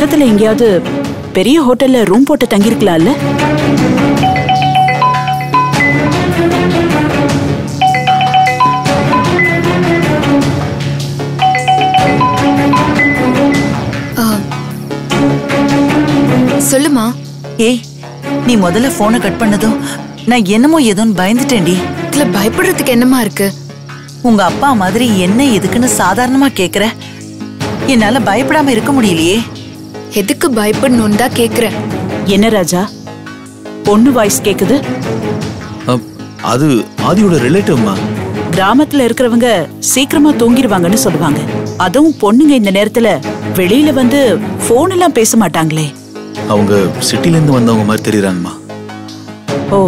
பக்கத்துல எங்கேயாவது பெரிய ஹோட்டல்ல ரூம் போட்டு தங்கியிருக்கலாம்ல ஆ. சொல்லுமா ஏய் நீ முதல்ல போனை கட் பண்ணதும் நான் என்னமோ ஏதோன்னு பயந்துட்டேன்டி இதுல பயப்படுறதுக்கு என்னமா இருக்கு உங்க அப்பா மாதிரி என்ன எதுக்குன்னு சாதாரணமா கேக்குற என்னால பயப்படாம இருக்க முடியலையே எதுக்கு பயப்படணும்னு தான் கேக்குறேன் என்ன ராஜா பொண்ணு வாய்ஸ் கேக்குது அப், அது ஆதியோட ரிலேட்டிவ்மா கிராமத்துல இருக்கிறவங்க சீக்கிரமா தூங்கிடுவாங்கன்னு சொல்லுவாங்க அதுவும் பொண்ணுங்க இந்த நேரத்துல வெளியில வந்து போன் எல்லாம் பேச மாட்டாங்களே அவங்க சிட்டில இருந்து வந்தவங்க மாதிரி தெரியறாங்கம்மா ஓ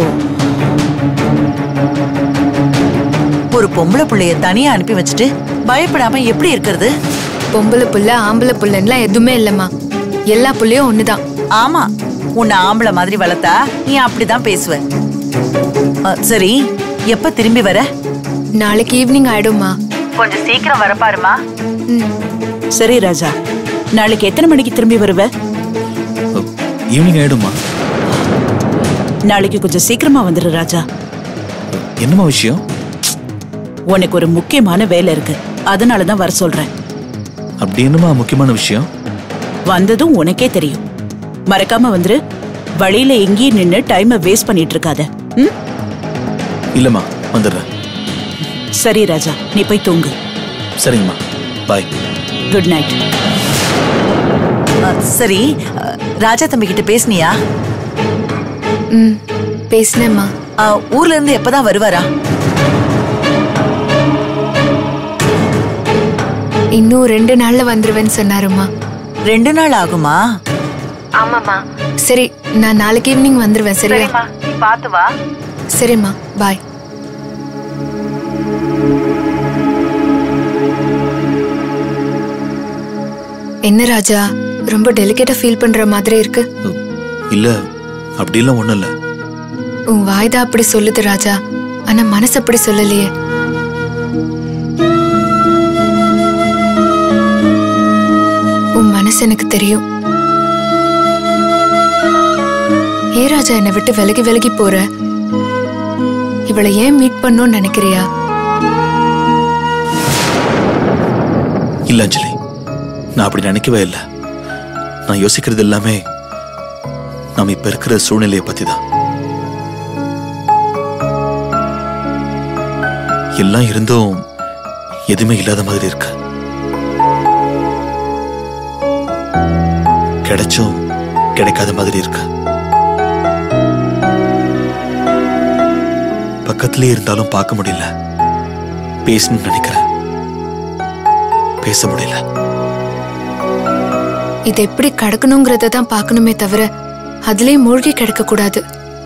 ஒரு பொம்பளை புள்ளைய தனியா அனுப்பி வச்சுட்டு பயப்படாம எப்படி இருக்கிறது பொம்பளை புள்ள ஆம்பளை புள்ளன்னுலாம் எதுவுமே இல்லம்மா எல்லா புள்ளையும் ஒண்ணுதான் ஆமா உன்னை ஆம்பளை மாதிரி வளர்த்தா நீ அப்படிதான் பேசுவ அ, சரி எப்ப திரும்பி வர நாளைக்கு ஈவினிங் ஆயிடும்மா கொஞ்சம் சீக்கிரம் வர பாருமா ம் சரி ராஜா நாளைக்கு எத்தனை மணிக்கு திரும்பி வருவ ஈவினிங் ஆயிடுமா நாளைக்கு கொஞ்சம் சீக்கிரமா வந்துடு ராஜா என்னம்மா விஷயம் உனக்கு ஒரு முக்கியமான வேலை இருக்கு அதனால தான் வர சொல்றேன் அப்படி என்னம்மா முக்கியமான விஷயம் வந்ததும் உனக்கே தெரியும் மறக்காம வந்துரு வழியில எங்கேயும் நின்னு டைமை வேஸ்ட் பண்ணிட்டு இருக்காத ம் இல்லம்மா வந்துடுறேன் சரி ராஜா நீ போய் தூங்கு சரிங்கம்மா பாய் குட் நைட் அ, சரி அ, ராஜா தம்பி கிட்ட பேசுனியா ம் பேசினேம்மா அ, ஊர்ல இருந்து எப்பதான் வருவாரா இன்னும் ரெண்டு நாள்ல வந்துருவேன்னு சொன்னாருமா ரெண்டு நாள் ஆகுமா ஆமாம்மா சரி நான் நாளைக்கு ஈவினிங் வந்துருவேன் சரியா நீ பாத்து வா சரிம்மா பாய் என்ன ராஜா ரொம்ப டெலிகேட்டா ஃபீல் பண்ற மாதிரி இருக்கு இல்ல அப்படிலாம் ஒண்ணும் இல்ல உன் வாய்தா அப்படி சொல்லுது ராஜா ஆனா மனசு அப்படி சொல்லலையே உன் மனசு எனக்கு தெரியும் ஏ ராஜா என்னை விட்டு விலகி விலகி போற இவளை ஏன் மீட் பண்ணணும்னு நினைக்கிறியா இல்ல அஞ்சலி நான் அப்படி நினைக்கவே இல்லை நான் யோசிக்கிறது எல்லாமே நாம இப்ப இருக்கிற சூழ்நிலையை பத்தி தான் எல்லாம் இருந்தும் எதுவுமே இல்லாத மாதிரி இருக்கு கிடைச்சும் கிடைக்காத மாதிரி இருக்கு பக்கத்திலே இருந்தாலும் பார்க்க முடியல பேசணும்னு நினைக்கிறேன் பேச முடியல இதை எப்படி கடக்கணுங்கிறத தான் பார்க்கணுமே தவிர அதுலயே மூழ்கி கிடக்க கூடாது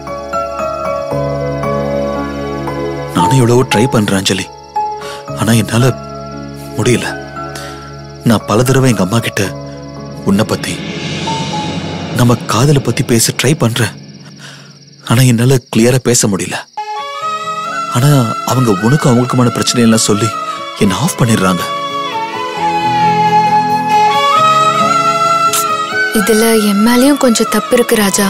நானும் எவ்வளவோ ட்ரை பண்றேன் அஞ்சலி ஆனா என்னால முடியல நான் பல தடவை எங்க அம்மா கிட்ட உன்னை பத்தி நம்ம காதலை பத்தி பேச ட்ரை பண்றேன் ஆனா என்னால கிளியரா பேச முடியல ஆனா அவங்க உனக்கு அவங்களுக்குமான பிரச்சனை எல்லாம் சொல்லி என்ன ஆஃப் பண்ணிடுறாங்க இதுல என் மேலயும் கொஞ்சம் தப்பு இருக்கு ராஜா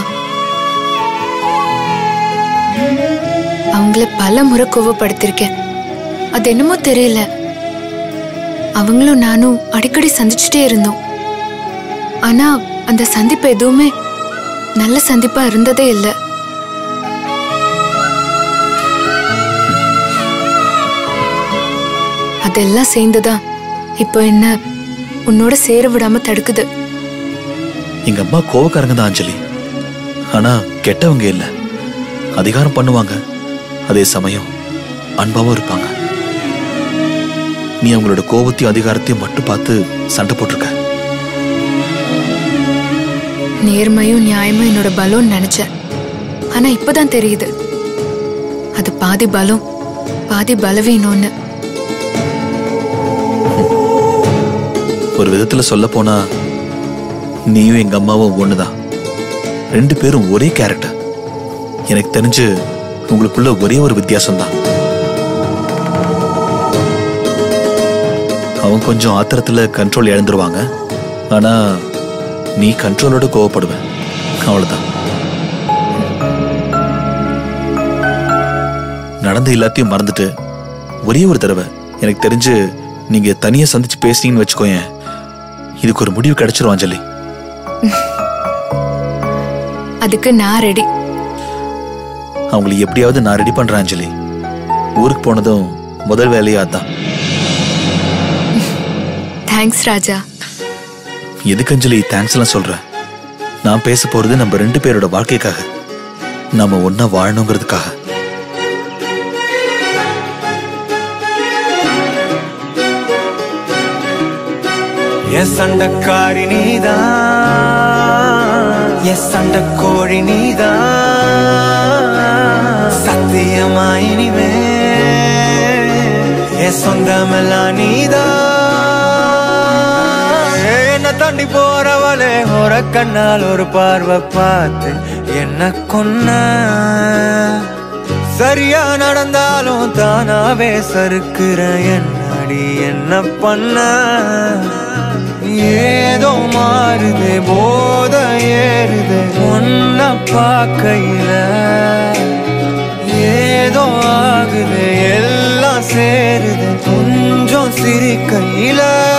அவங்கள பல முறை கோவப்படுத்திருக்கேன் அது என்னமோ தெரியல அவங்களும் நானும் அடிக்கடி சந்திச்சுட்டே இருந்தோம் ஆனா அந்த சந்திப்பு எதுவுமே நல்ல சந்திப்பா இருந்ததே இல்லை அதெல்லாம் சேர்ந்துதான் இப்போ என்ன உன்னோட சேர விடாம தடுக்குது எங்க அம்மா கோவக்காரங்க தான் அஞ்சலி ஆனா கெட்டவங்க இல்ல அதிகாரம் பண்ணுவாங்க அதே சமயம் அன்பாவும் இருப்பாங்க நீ அவங்களோட கோபத்தையும் அதிகாரத்தையும் மட்டும் பார்த்து சண்டை போட்டிருக்க நேர்மையும் நியாயமும் என்னோட பலம்னு நினைச்சேன் ஆனா இப்பதான் தெரியுது அது பாதி பலம் பாதி பலவீனம்னு ஒரு விதத்துல சொல்ல போனா நீயும் எங்க அம்மாவும் ஒண்ணுதான் ரெண்டு பேரும் ஒரே கேரக்டர் எனக்கு தெரிஞ்சு உங்களுக்குள்ள ஒரே ஒரு வித்தியாசம் தான் அவங்க கொஞ்சம் ஆத்திரத்துல கண்ட்ரோல் இழந்துருவாங்க ஆனா நீ கண்ட்ரோலோட கோவப்படுவ அவ்வளவுதான் நடந்த எல்லாத்தையும் மறந்துட்டு ஒரே ஒரு தடவை எனக்கு தெரிஞ்சு நீங்க தனியா சந்திச்சு பேசுனீங்கன்னு வச்சுக்கோயேன் இதுக்கு ஒரு முடிவு கிடைச்சிரும் அஞ்சலி அதுக்கு நான் ரெடி அவங்களை எப்படியாவது நான் ரெடி பண்றேன் அஞ்சலி ஊருக்கு போனதும் முதல் வேலையா அதான் தேங்க்ஸ் ராஜா எதுக்கு அஞ்சலி தேங்க்ஸ் எல்லாம் சொல்ற நான் பேச போறது நம்ம ரெண்டு பேரோட வாழ்க்கைக்காக நாம ஒன்னா வாழணுங்கிறதுக்காக என் சண்டக்காரி நீதான் என் சண்டக்கோழி நீதான் சத்தியமா இனிமே என் சொந்தமெல்லாம் நீதான் என்ன தாண்டி போறவளே ஒரு கண்ணால் ஒரு பார்வை பார்த்து என்ன கொன்ன சரியா நடந்தாலும் தானாவே சறுக்குற என்னடி என்ன பண்ண ஏதோ மாறுது போத ஏறுது ஒன்ன பார்க்கையில ஏதோ ஆகுது எல்லாம் சேருது கொஞ்சம் சிரிக்கையில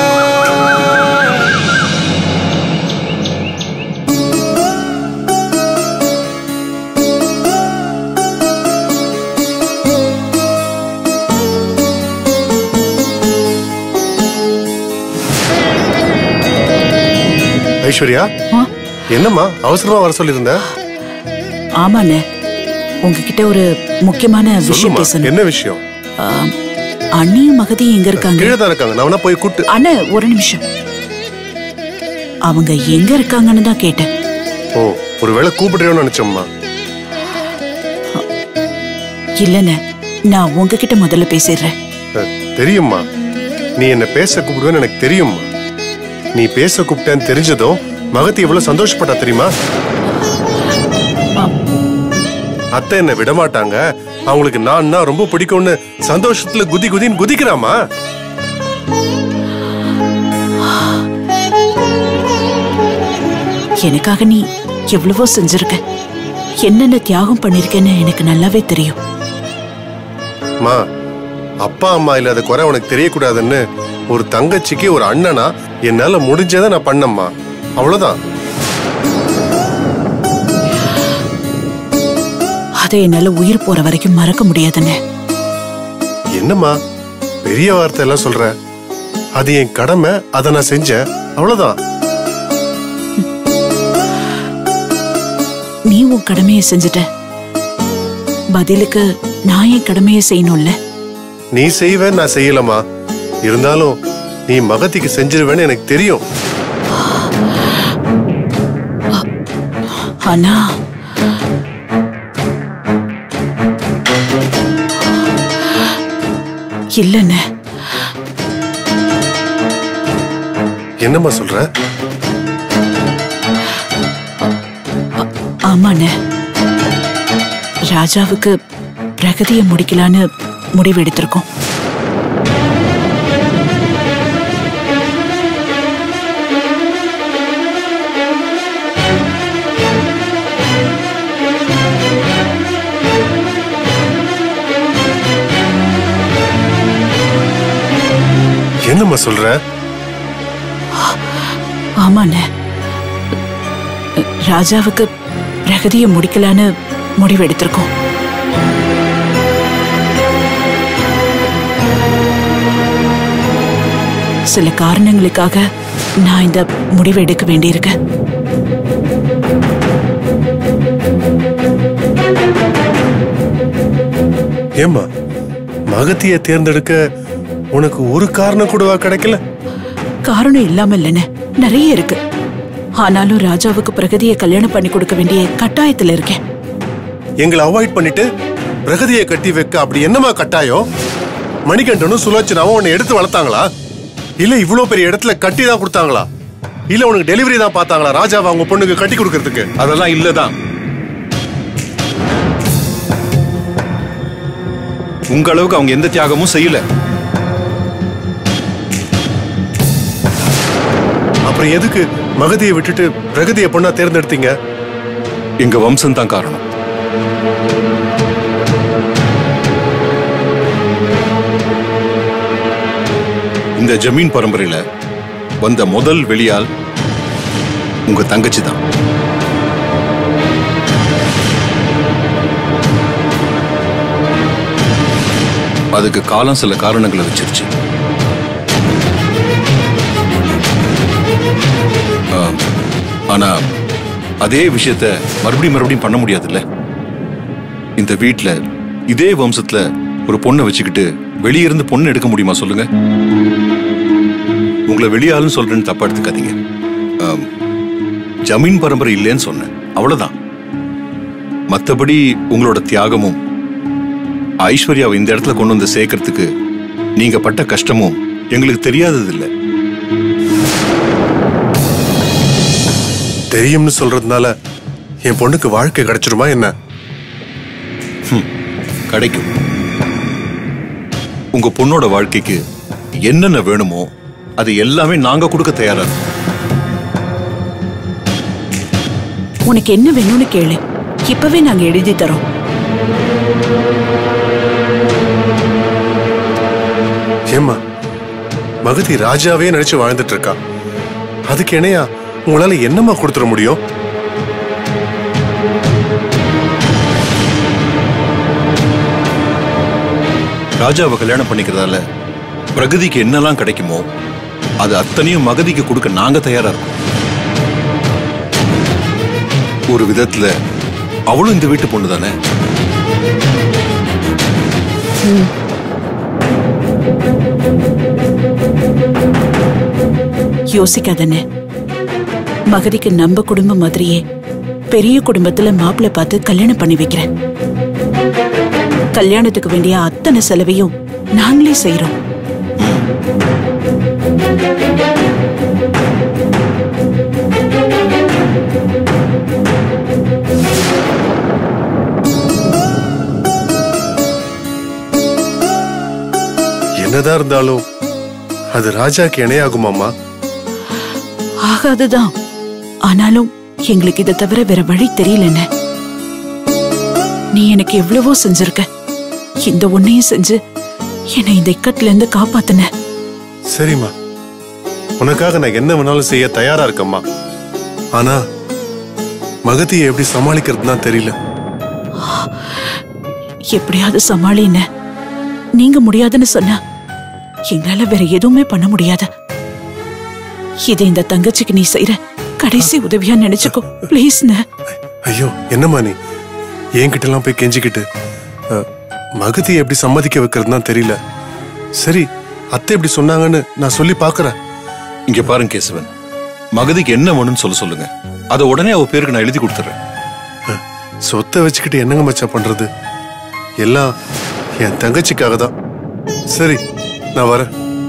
ஐஸ்வர்யா ஆ? என்னம்மா அவசரமா வர சொல்லியிருந்த ஆமாண்ணே உங்ககிட்ட ஒரு முக்கியமான விஷயம் சொல்லுமா பேசணும் என்ன விஷயம் ஆம், அண்ணியும் மகதியும் எங்க இருக்காங்க கீழே தான் இருக்காங்க நான் வேணா போய் கூட்டு அண்ணே ஒரு நிமிஷம் அவங்க எங்க இருக்காங்கன்னு தான் கேட்டேன் ஓ ஒருவேளை கூப்பிடுறேன்னு நினைச்சோம்மா இல்லண்ணே நான் உங்ககிட்ட முதல்ல பேசிடுறேன் அஹ், தெரியும்மா நீ என்ன பேச கூப்பிடுவேன்னு எனக்கு தெரியும்மா நீ பேச கூப்பிட்டேன்னு தெரிஞ்சதும் மகத்தி எவ்வளவு சந்தோஷப்பட்டா தெரியுமா அத்தை என்ன விட மாட்டாங்க அவங்களுக்கு நான் ரொம்ப பிடிக்கும்னு சந்தோஷத்துல குதி குதின்னு குதிக்கிறாமா எனக்காக நீ எவ்வளவோ செஞ்சிருக்க என்னென்ன தியாகம் பண்ணிருக்கேன்னு எனக்கு நல்லாவே தெரியும் மா அப்பா அம்மா இல்லாத குறை உனக்கு தெரியக்கூடாதுன்னு ஒரு தங்கச்சிக்கு ஒரு அண்ணனா என்னால முடிஞ்சதை நான் பண்ணம்மா அவ்வளவுதான் அதை என்னால உயிர் போற வரைக்கும் மறக்க முடியாதுண்ணே என்னம்மா பெரிய வார்த்தை எல்லாம் சொல்ற அது என் கடமை அதை நான் செஞ்சேன் அவ்வளவுதான் நீ உன் கடமையை செஞ்சுட்ட பதிலுக்கு நான் என் கடமையை செய்யணும்ல நீ செய்வ நான் செய்யலமா இருந்தாலும் நீ மகத்திக்கு செஞ்சிருவேன்னு எனக்கு தெரியும் ஆனா இல்லண்ணே என்னம்மா சொல்ற ஆமாண்ணே ராஜாவுக்கு பிரகதியை முடிக்கலான்னு முடிவு எடுத்திருக்கோம் என்னம்மா சொல்ற ஆமாண்ணே ராஜாவுக்கு பிரகதியை முடிக்கலான்னு முடிவு எடுத்திருக்கோம் சில காரணங்களுக்காக நான் இந்த முடிவு எடுக்க வேண்டியிருக்கு ஏம்மா மகத்திய தேர்ந்தெடுக்க உனக்கு ஒரு காரணம் கூடவா கிடைக்கல காரணம் இல்லாம இல்லைண்ணே நிறைய இருக்கு ஆனாலும் ராஜாவுக்கு பிரகதியை கல்யாணம் பண்ணி கொடுக்க வேண்டிய கட்டாயத்துல இருக்கேன் எங்களை அவாய்ட் பண்ணிட்டு பிரகதியை கட்டி வைக்க அப்படி என்னம்மா கட்டாயம் மணிகண்டனும் சுலோச்சனாவும் உன்னை எடுத்து வளர்த்தாங்களா இல்ல இவ்வளவு பெரிய இடத்துல கட்டி தான் கொடுத்தாங்களா இல்ல உனக்கு டெலிவரி தான் பார்த்தாங்களா ராஜாவை அவங்க பொண்ணுக்கு கட்டி கொடுக்கறதுக்கு அதெல்லாம் இல்லதான் உங்க அளவுக்கு அவங்க எந்த தியாகமும் செய்யல அப்புறம் எதுக்கு மகதியை விட்டுட்டு பிரகதியை பொண்ணா தேர்ந்தெடுத்தீங்க எங்க வம்சம் தான் காரணம் இந்த ஜமீன் பரம்பரையில வந்த முதல் வெளியால் உங்க தங்கச்சி தான் அதுக்கு காலம் சில காரணங்களை வச்சிருச்சு ஆம். ஆனா அதே விஷயத்த மறுபடியும் மறுபடியும் பண்ண முடியாதுல்ல இந்த வீட்ல இதே வம்சத்துல ஒரு பொண்ணை வச்சுக்கிட்டு வெளிய இருந்து பொண்ணு எடுக்க முடியுமா சொல்லுங்க உங்களை வெளியாளுன்னு சொல்றேன்னு தப்பா எடுத்துக்காதீங்க ஆம். ஜமீன் பரம்பரை இல்லைன்னு சொன்னேன் அவ்வளவுதான் மத்தபடி உங்களோட தியாகமும் ஐஸ்வர்யாவை இந்த இடத்துல கொண்டு வந்து சேர்க்கறதுக்கு நீங்க பட்ட கஷ்டமும் எங்களுக்கு தெரியாதது இல்ல தெரியும்னு சொல்றதுனால என் பொண்ணுக்கு வாழ்க்கை கிடைச்சிருமா என்ன கிடைக்கும் உங்க பொண்ணோட வாழ்க்கைக்கு என்னென்ன வேணுமோ அது எல்லாமே நாங்க கொடுக்க தயாரா இருக்கோம் உனக்கு என்ன வேணும்னு கேளு இப்பவே நாங்க எழுதி தரோம் ஏம்மா மகதி ராஜாவே நினைச்சு வாழ்ந்துட்டு இருக்கா அதுக்கு இணையா உங்களால என்னம்மா கொடுத்துட முடியும் ராஜாவை கல்யாணம் பண்ணிக்கிறதால பிரகதிக்கு என்னெல்லாம் கிடைக்குமோ அது அத்தனையும் மகதிக்கு கொடுக்க நாங்க தயாரா இருக்கோம் ஒரு விதத்துல அவளும் இந்த வீட்டு பொண்ணு தானே யோசிக்காதன்னு மகதிக்கு நம்ம குடும்பம் மாதிரியே பெரிய குடும்பத்துல மாப்பிள்ளை பார்த்து கல்யாணம் பண்ணி வைக்கிறேன் கல்யாணத்துக்கு வேண்டிய அத்தனை செலவையும் நாங்களே செய்றோம் என்னதான் இருந்தாலும் அது ராஜாக்கு இணையாகுமாம்மா ஆகாதுதான் ஆனாலும் எங்களுக்கு இதை தவிர வேற வழி தெரியலன்னு நீ எனக்கு எவ்வளவோ செஞ்சிருக்க இந்த ஒன்னையும் செஞ்சு என்னை இந்த இக்கத்துல இருந்து காப்பாத்துன சரிம்மா உனக்காக நான் என்ன வேணாலும் செய்ய தயாரா இருக்கம்மா ஆனா மகதியை எப்படி சமாளிக்கிறதுனா தெரியல எப்படியாவது சமாளின நீங்க முடியாதுன்னு சொன்னா எங்களால வேற எதுவுமே பண்ண முடியாது இதை இந்த தங்கச்சிக்கு நீ செய்யற கடைசி உதவியா நினைச்சுக்கோ ப்ளீஸ்னு ஐயோ என்னம்மா நீ என்கிட்ட எல்லாம் போய் கெஞ்சிக்கிட்டு அஹ், மகதியை எப்படி சம்மதிக்க வைக்கிறதுனா தெரியல சரி அத்தை எப்படி சொன்னாங்கன்னு நான் சொல்லி பார்க்கறேன் இங்க பாருங்க கேசவன் மகதிக்கு என்ன வேணும்னு சொல்ல சொல்லுங்க அதை உடனே அவ பேருக்கு நான் எழுதி கொடுத்துறேன் அஹ், சொத்தை வச்சுக்கிட்டு என்னங்க மச்சான் பண்றது எல்லாம் என் தங்கச்சிக்காக தான் சரி நான் வரேன்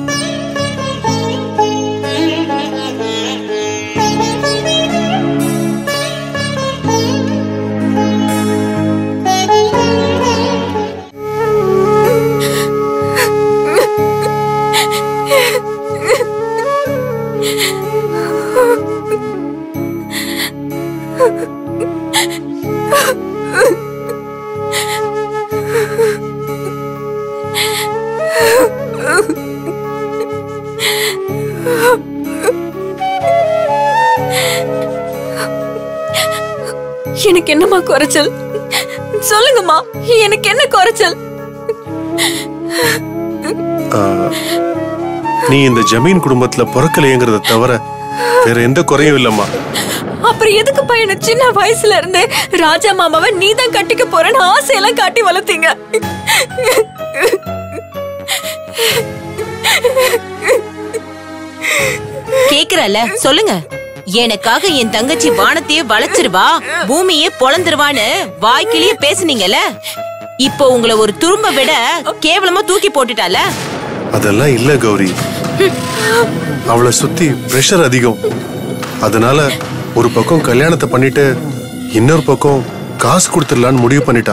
எனக்கு என்னம்மா குறைச்சல் சொல்லுங்கம்மா எனக்கு என்ன குறைச்சல் அஹ், நீ இந்த ஜமீன் குடும்பத்துல பிறக்கலையேங்கிறத தவிர வேற எந்த குறையும் இல்லம்மா அப்புறம் எதுக்கு பையனை சின்ன வயசுல இருந்தே ராஜா மாமாவை நீ தான் கட்டிக்க போறேன்னு ஆசையெல்லாம் காட்டி வளர்த்தீங்க கேக்குறல சொல்லுங்க எனக்காக என் தங்கச்சி வானத்தையே வளைச்சிருவா பூமியே பொளந்துருவான்னு வாய்க்கிலேயே பேசுனீங்கல்ல இப்போ உங்களை ஒரு துரும்ப விட கேவலமா தூக்கி போட்டுட்டால அதெல்லாம் இல்ல கௌரி அவளை சுத்தி பிரஷர் அதிகம் அதனால ஒரு பக்கம் கல்யாணத்தை பண்ணிட்டு இன்னொரு பக்கம் காசு கொடுத்துடலான்னு முடிவு பண்ணிட்டா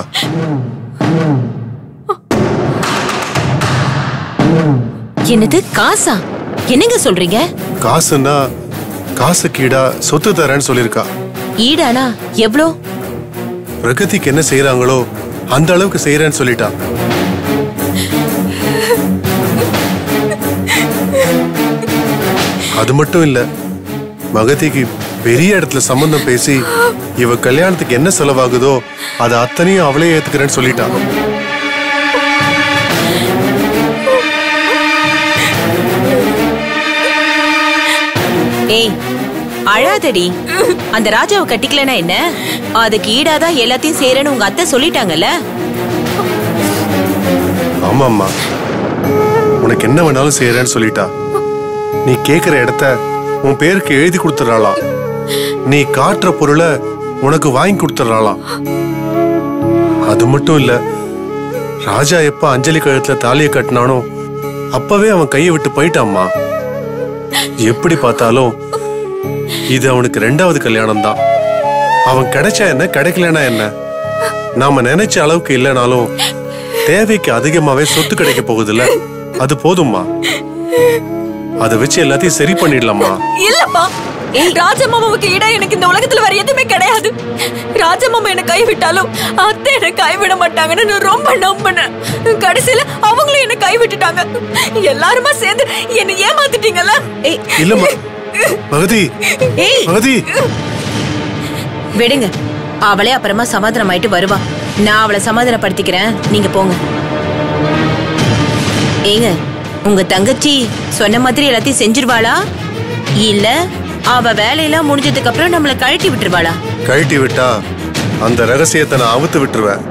என்னது காசா என்னங்க சொல்றீங்க காசுன்னா காசுக்கு ஈடா சொத்து தரேன்னு சொல்லியிருக்கா ஈடானா எவ்ளோ பிரகதிக்கு என்ன செய்யறாங்களோ அந்த அளவுக்கு செய்யறேன்னு சொல்லிட்டா அது மட்டும் இல்ல மகதிக்கு பெரிய இடத்துல சம்பந்தம் பேசி இவ கல்யாணத்துக்கு என்ன செலவாகுதோ அது அத்தனையும் அவளே ஏத்துக்கிறேன்னு சொல்லிட்டா ஏய் அழாதடி அந்த ராஜாவை கட்டிக்கலனா என்ன அதுக்கு ஈடாதான் எல்லாத்தையும் செய்யறேன்னு உங்க அத்தை சொல்லிட்டாங்கல்ல ஆமாம்மா உனக்கு என்ன வேணாலும் செய்யறேன்னு சொல்லிட்டா நீ கேக்குற இடத்த உன் பேருக்கு எழுதி கொடுத்துறாளாம் நீ காட்டுற பொருளை உனக்கு வாங்கி கொடுத்துறாளாம் அது மட்டும் இல்ல ராஜா எப்ப அஞ்சலி கழுத்துல தாலியை கட்டினானோ அப்பவே அவன் கையை விட்டு போயிட்டாம்மா எப்படி பார்த்தாலும் இது அவனுக்கு ரெண்டாவது கல்யாணம் தான் அவன் கிடைச்சா என்ன கிடைக்கலனா என்ன நாம நினைச்ச அளவுக்கு இல்லைனாலும் தேவைக்கு அதிகமாவே சொத்து கிடைக்க போகுதுல்ல அது போதும்மா அதை வச்சு எல்லாத்தையும் சரி பண்ணிடலாமா இல்லப்பா ராஜமாமாவுக்கு ஈடா எனக்கு இந்த உலகத்துல வேற எதுவுமே கிடையாது ராஜமாமா என்ன கைவிட்டாலும் அத்தை என்ன கைவிட மாட்டாங்கன்னு நான் ரொம்ப நம்பினேன் கடைசியில அவங்களும் என்ன கைவிட்டுட்டாங்க எல்லாருமா சேர்ந்து என்ன ஏமாத்திட்டீங்கல்ல ஏய் இல்லம்மா மகதி மகதி விடுங்க அவளே அப்புறமா சமாதானம் ஆயிட்டு வருவா நான் அவளை சமாதானப்படுத்திக்கிறேன் நீங்க போங்க ஏங்க உங்க தங்கச்சி சொன்ன மாதிரி எல்லாத்தையும் செஞ்சிருவாளா இல்ல அவ வேலையெல்லாம் முடிஞ்சதுக்கு அப்புறம் நம்மள கழட்டி விட்டுருவாளா கழட்டி விட்டா அந்த ரகசியத்தை நான் அவுத்து விட்டுருவேன்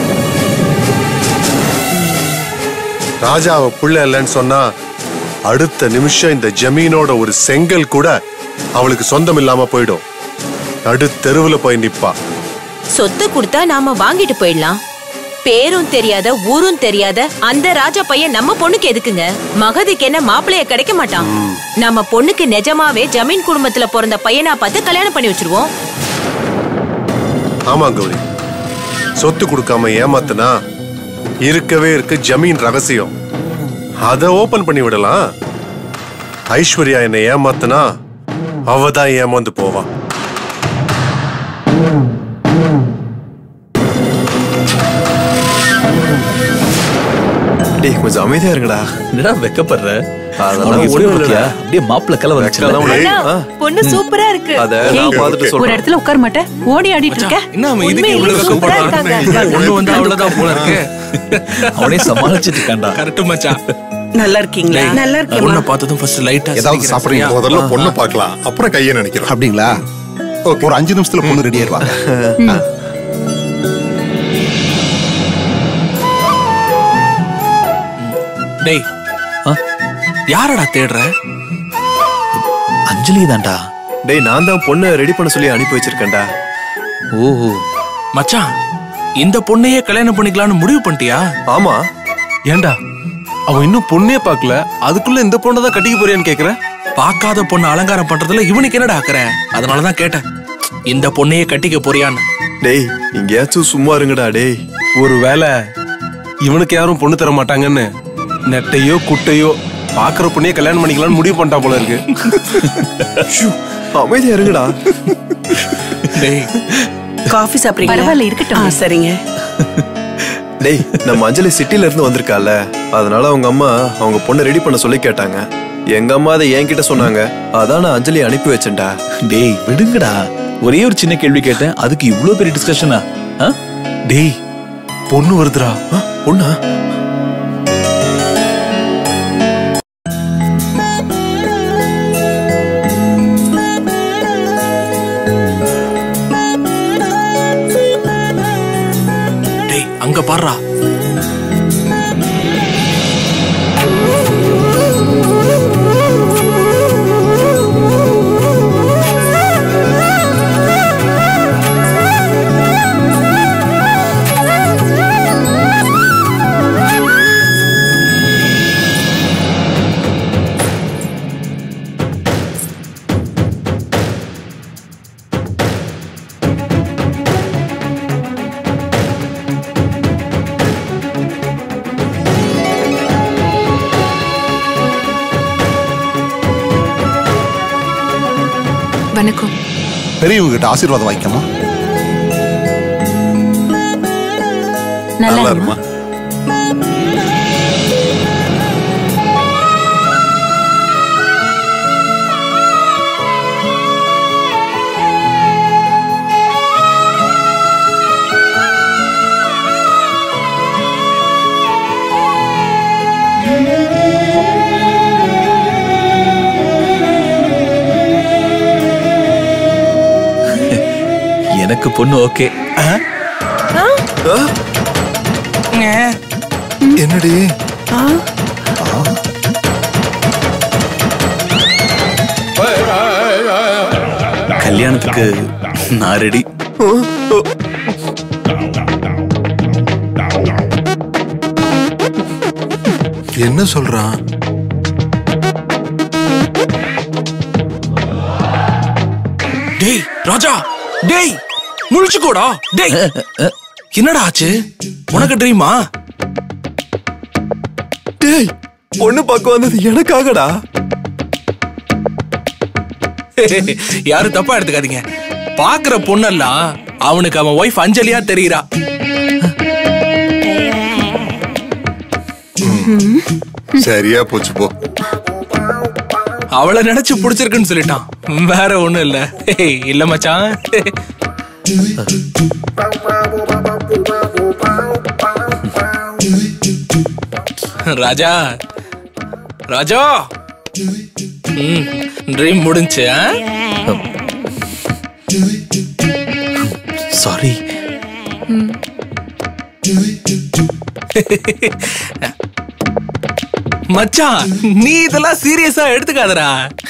ராஜா அவ புள்ள இல்லைன்னு சொன்னா அடுத்த நிமிஷம் இந்த ஜமீனோட ஒரு செங்கல் கூட அவளுக்கு சொந்தம் இல்லாம போயிடும் நடு தெருவுல போய் நிப்பா சொத்து கொடுத்தா நாம வாங்கிட்டு போயிடலாம் பேரும் தெரியாத ஊரும் தெரியாத அந்த ராஜா பையன் நம்ம பொண்ணுக்கு எதுக்குங்க மகதிக்கு என்ன மாப்பிளைய கிடைக்க மாட்டான் நம்ம பொண்ணுக்கு நிஜமாவே ஜமீன் குடும்பத்துல பிறந்த பையனா பார்த்து கல்யாணம் பண்ணி வச்சிருவோம் ஆமா கௌரி சொத்து கொடுக்காம ஏமாத்துனா இருக்கவே இருக்கு ஜமீன் ரகசியம் அத ஓபன் பண்ணி விடலாம் ஐஸ்வர்யா என்னை ஏமாத்துனா அவ தான் ஏமாந்து போவா டேய் கொஞ்சம் அமைதியா இருங்கடா என்னடா வெக்கப்படுற அதெல்லாம் அவனுக்கு ஒண்ணும் ஒண்ணும் இல்லடா. இல்லையா அப்படியே மாப்பிள்ள கலை வெக்கலாம் வந்துச்சு உனக்கு. அண்ணா, ஆ, பொண்ணு சூப்பரா இருக்கு அத நான் பார்த்துட்டு ஒரு சொல்றேன் இடத்துல உட்கார மாட்டேன் ஓடி ஆடிட்டு இருக்க என்ன அவன் இதுக்கு உண்மையிலே இவ்வளவு சூப்பரா கஷ்டப்படுறான் இருக்காங்க. ஒண்ணு வந்து அவ்வளவுதான் போல இருக்கு அவனே சமாளிச்சிட்டு இருக்கான்டா கரெக்ட் மச்சான் நல்லா இருக்கீங்களா நல்லா இருக்கேன் பொண்ணை பார்த்ததும் ஃபர்ஸ்ட் லைட்டா ஏதாவது சாப்பிடுறீங்க முதல்ல பொண்ணை பார்க்கலாம் அப்புறம் கையை நினைக்கிறோம் அப்படிங்களா ஒரு அஞ்சு நிமிஷத்துல பொண்ணு ரெடி ஆயிருவாங்க டேய் ஆ? யாரடா தேடுற அஞ்சலி தான்டா டேய் நான் தான் பொண்ணை ரெடி பண்ண சொல்லி அனுப்பி வச்சிருக்கேன்டா ஓஹோ மச்சான் இந்த பொண்ணையே கல்யாணம் பண்ணிக்கலாம்னு முடிவு பண்ணிட்டியா ஆமா ஏன்டா அவன் இன்னும் பொண்ணே பார்க்கல அதுக்குள்ள இந்த பொண்ணை தான் கட்டிக்க போறியான்னு கேக்குற பார்க்காத பொண்ணு அலங்காரம் பண்றதுல இவனுக்கு என்னடா ஆக்குற அதனாலதான் கேட்டேன் இந்த பொண்ணையே கட்டிக்க போறியான்னு டேய் எங்கேயாச்சும் சும்மா இருங்கடா டேய் ஒரு வேலை இவனுக்கு யாரும் பொண்ணு தர மாட்டாங்கன்னு நெட்டையோ குட்டையோ பாக்குற பொண்ணையே கல்யாணம் பண்ணிக்கலாம்னு முடிவு பண்ணிட்டா போல இருக்கு ஷூ, அமைதியா இருங்கடா டேய் காஃபி சாப்பிடுறீங்களா பரவாயில்ல, இருக்கட்டும். ஆ, சரிங்க டேய் நம்ம அஞ்சலி சிட்டில இருந்து வந்திருக்கால அதனால அவங்க அம்மா அவங்க பொண்ணை ரெடி பண்ண சொல்லி கேட்டாங்க எங்க அம்மா அதை என்கிட்ட சொன்னாங்க அதான் நான் அஞ்சலி அனுப்பி வச்சேன்டா டேய் விடுங்கடா ஒரே ஒரு சின்ன கேள்வி கேட்டேன் அதுக்கு இவ்ளோ பெரிய டிஸ்கஷனா டேய் பொண்ணு வருதுடா ஆ, பொண்ணா டேய் அங்க பாருடா வணக்கம் பெரியவங்க கிட்ட ஆசீர்வாதம் வாங்கிக்கமா நல்லா இருமா எனக்கு பொண்ணு ஓகே என்னடி கல்யாணத்துக்கு நான் ரெடி என்ன சொல்றான் டேய் ராஜா டேய் முழிச்சுக்கோடா டேய் என்னடா ஆச்சு உனக்கு ட்ரீமா டேய் பொண்ணு பார்க்க வந்தது எனக்காகடா யாரும் தப்பா எடுத்துக்காதீங்க பாக்குற பொண்ணெல்லாம் அவனுக்கு அவன் ஒய்ஃப் அஞ்சலியா தெரியுறா சரியா போச்சு போ அவளை நினைச்சு பிடிச்சிருக்குன்னு சொல்லிட்டான் வேற ஒண்ணும் இல்ல ஏய், இல்ல மச்சான் ராஜா ராஜா ம் ட்ரீம் முடிஞ்சு சாரி மச்சான் நீ இதெல்லாம் சீரியஸா எடுத்துக்காதடா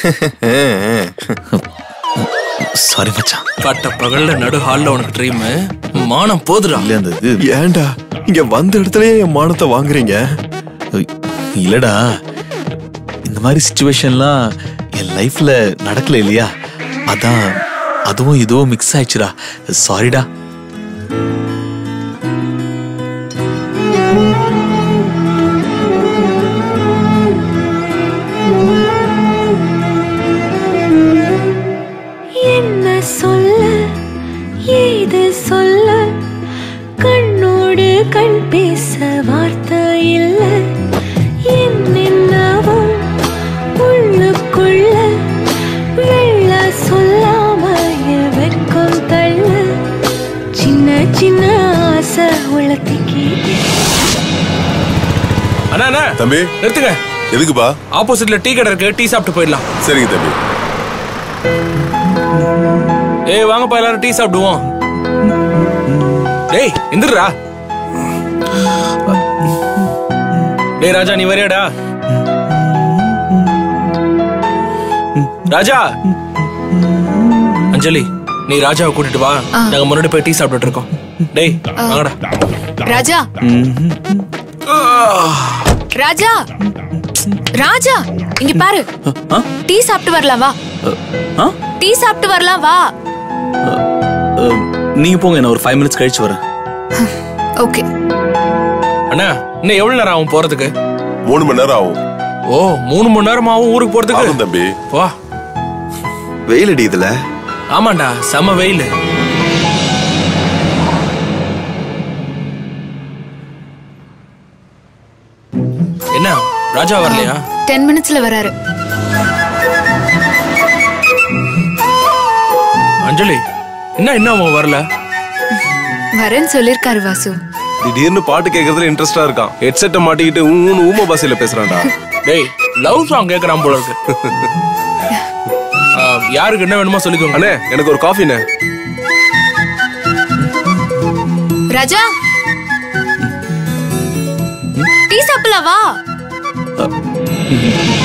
சாரி மச்சான் பட்ட பகல்ல நடு ஹால்ல உனக்கு ட்ரீம் மானம் போதுடா இல்ல அந்த இது ஏன்டா இங்க வந்த இடத்துலயே என் மானத்தை வாங்குறீங்க இல்லடா இந்த மாதிரி சுச்சுவேஷன்லாம் என் லைஃப்ல நடக்கல இல்லையா அதான் அதுவும் இதுவும் மிக்ஸ் ஆயிடுச்சுடா சாரிடா என்ன சொல்ல ஏது சொல்ல கண்ணோடு கண் பேச வார்த்தை இல்ல என்னென்னவும் உள்ளுக்குள்ள வெள்ள சொல்லாம என் வெட்கம் தள்ள சின்ன சின்ன ஆசை உளத்திக்கி அண்ணா அண்ணா தம்பி நிறுத்துங்க எதுக்குப்பா ஆப்போசிட்ல டீ கடை இருக்கு டீ சாப்பிட்டு போயிடலாம் சரிங்க தம்பி ஏய் வாங்கப்பா எல்லாரும் டீ சாப்பிடுவோம் டேய் எந்திரா டேய் ராஜா நீ வரியாடா ராஜா அஞ்சலி நீ ராஜாவை கூட்டிட்டு வா ஆ. நாங்க முன்னாடி போய் டீ சாப்பிட்டுட்டு இருக்கோம் டேய் வாங்கடா ராஜா ராஜா ராஜா இங்க பாரு டீ சாப்பிட்டு வரலாம் வா ஆ? டீ சாப்பிட்டு வரலாம் வா அஹ், நீங்க போங்க நான் ஒரு ஃபைவ் மினிட்ஸ் கழிச்சு வரேன் ஓகே அண்ணா இன்னும் எவ்வளவு நேரம் ஆகும் போறதுக்கு மூணு மணி நேரம் ஆகும் ஓ மூணு மணி நேரம் ஆகும் ஊருக்கு போறதுக்கு ஆகும் தம்பி வா வெயில் அடி இதுல ஆமாண்டா செம வெயில் என்ன ராஜா வரலையா டென் மினிட்ஸ்ல வராரு அஞ்சலி என்ன இன்னும் அவன் வரல வரேன்னு சொல்லிருக்காரு வாசு திடீர்னு பாட்டு கேட்கறதுல இன்ட்ரெஸ்டா இருக்கான் ஹெட்செட்டை மாட்டிக்கிட்டு ஊன்னு ஊம பாசையில பேசுறான்டா டேய் லவ் சாங் கேக்குறான் போல இருக்கு ஆ, யாருக்கு என்ன வேணுமோ சொல்லிக்கோங்க அண்ணே எனக்கு ஒரு காஃபிண்ணே ராஜா டீ சாப்பிடலாம் வா